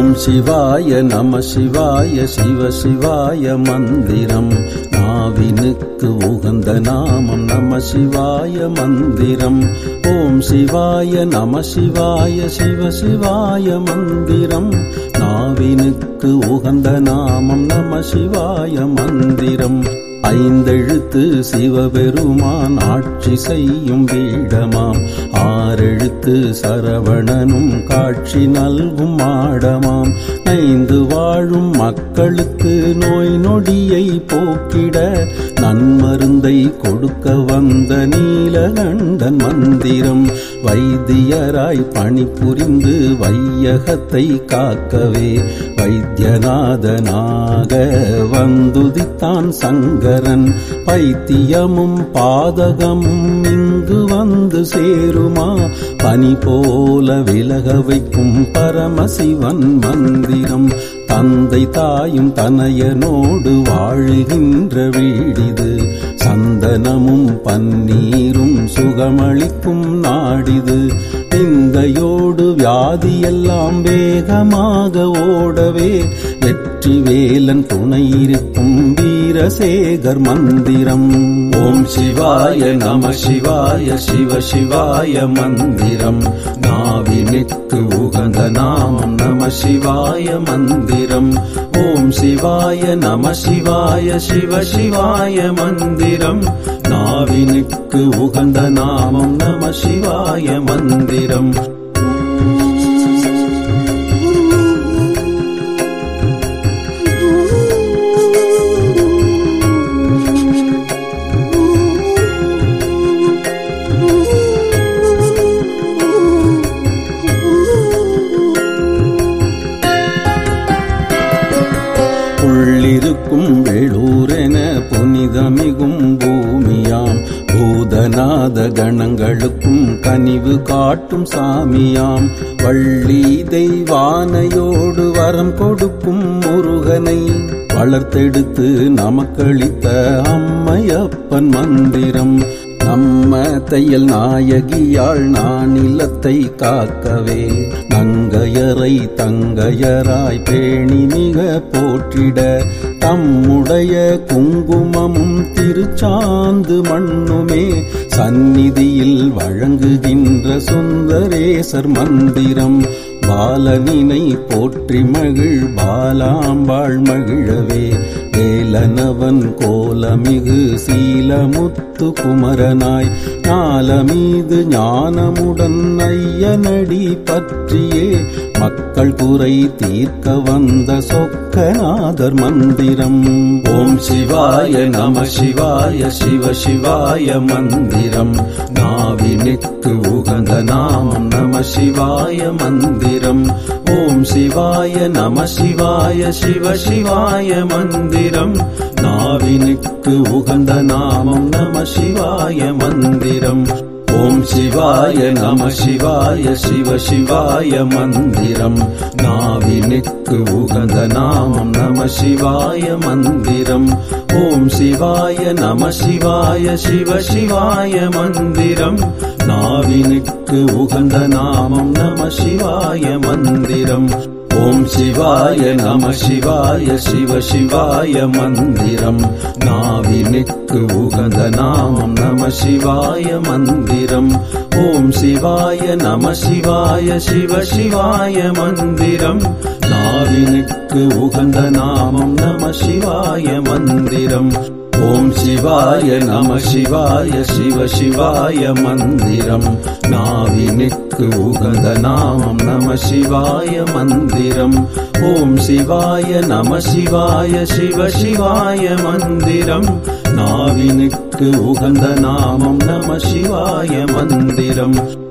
ஓம் சிவாய நம சிவாய சிவ சிவாய மந்திரம் நாவினுக்கு உகந்த நாமம் நம சிவாய மந்திரம் ஓம் சிவாய நம சிவாய சிவ சிவாய மந்திரம் நாவினுக்கு உகந்த நாமம் நம சிவாய மந்திரம் ஐந்தெழுத்து சிவபெருமான் ஆட்சி செய்யும் வீடமாம் ஆறெழுத்து சரவணனும் காட்சி நல்கும் மாடமாம் ஐந்து வாழும் மக்களுக்கு நோய் நொடியை போக்கிட நன்மருந்தை கொடுக்க வந்த நீலகண்டன் மந்திரம் வைத்தியராய் பணிபுரிந்து வையகத்தை காக்கவே வைத்தியநாதனாக வந்துதித்தான் சங்கரன் பைத்தியமும் பாதகமும் இங்கு வந்து சேருமா பனி போல விலக வைக்கும் பரமசிவன் மந்திரம் தந்தை தாயும் தனையனோடு வாழுகின்ற வீடிது சந்தனமும் பன்னீரும் சுகமளிக்கும் நாடிது நிந்தையோடு வியாதியெல்லாம் வேகமாக ஓடவே வெற்றி வேலன் துணை இருக்கும் வீரசேகர் மந்திரம் ஓம் சிவாய நம சிவாய சிவ சிவாய மந்திரம் நாவினுக்கு உகந்த நாமம் நம சிவாய மந்திரம் ஓம் சிவாய நம சிவாய சிவ சிவாய மந்திரம் நாவினுக்கு உகந்த நாமம் நம சிவாய மந்திரம் உள்ளிருக்கும் வேளூரென புனிதமிகும் பூமியாம் பூதநாத கணங்களுக்கும் கனிவு காட்டும் சாமியாம் வள்ளி தெய்வானையோடு வரம் கொடுக்கும் முருகனை வளர்த்தெடுத்து நமக்களித்த அம்மையப்பன் மந்திரம் நம்ம தையல் நாயகியாள் நான் இல்லத்தை காக்கவே நங்கையரை தங்கையராய் பேணி மிக போற்றிட தம்முடைய குங்குமமும் திருச்சாந்து மண்ணுமே சந்நிதியில் வழங்குகின்ற சுந்தரேசர் மந்திரம் பாலனினை போற்றி மகிழ் பாலாம்பாள் மகிழவே வேலனவன் கோலமிகு சீலமுத்து குமரனாய் ஞாலமீது ஞானமுடன் ஐயனடி பற்றியே மக்கள் குறை தீர்க்க வந்த சொக்கநாதர் மந்திரம் ஓம் சிவாய நம சிவாய சிவ சிவாய மந்திரம் நாவினுக்கு உகந்த நாமம் நம சிவாய மந்திரம் ஓம் சிவாய நம சிவாய சிவ சிவாய மந்திரம் நாவினுக்கு உகந்த நாமம் நம சிவாய மந்திரம் ஓம் சிவாய நம சிவாய சிவ சிவாய மந்திரம் நாவினுக்கு உகந்த நாமம் நம சிவாய மந்திரம் ஓம் சிவாய நம சிவாய சிவ சிவாய மந்திரம் நாவினுக்கு உகந்த நாமம் நம சிவாய மந்திரம் ஓம் சிவாய நம சிவாய சிவ சிவாய மந்திரம் நாவினுக்கு உகந்த நாமம் நம சிவாய மந்திரம் ஓம் சிவாய நம சிவாய சிவ சிவாய மந்திரம் நாவினுக்கு உகந்த நாமம் நம சிவாய மந்திரம் ஓம் சிவாய நம சிவாய சிவ சிவாய மந்திரம் நாவினுக்கு உகந்த நாமம் நம சிவாய மந்திரம் ஓம் சிவாய நம சிவாய சிவ சிவாய மந்திரம் நாவினுக்கு உகந்த நாமம் நம சிவாய மந்திரம்